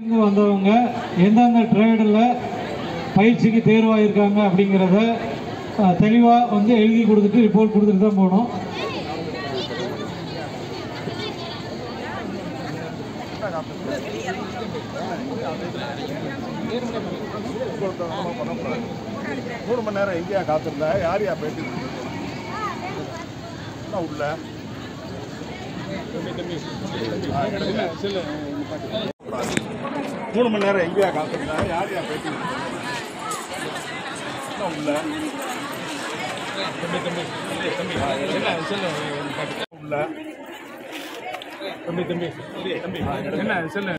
இருந்து வந்தவங்க எந்தெந்த ட்ரேடில் பயிற்சிக்கு தேர்வாயிருக்காங்க அப்படிங்கிறத தெளிவாக வந்து எழுதி கொடுத்துட்டு ரிப்போர்ட் கொடுத்துட்டு தான் போகணும் கொடுத்தவங்க பண்ணக்கூடாது மூணு மணி நேரம் எங்கேயா காத்திருந்தா யார் யா பேட்டி என்ன உள்ள ஆ, எடுங்க. மூணு மணி நேரம் எங்கேயா காத்திருந்தா யார் யா பேட்டி என்ன உள்ள உள்ள தம்பி தம்பி தம்பி என்ன சொல்லு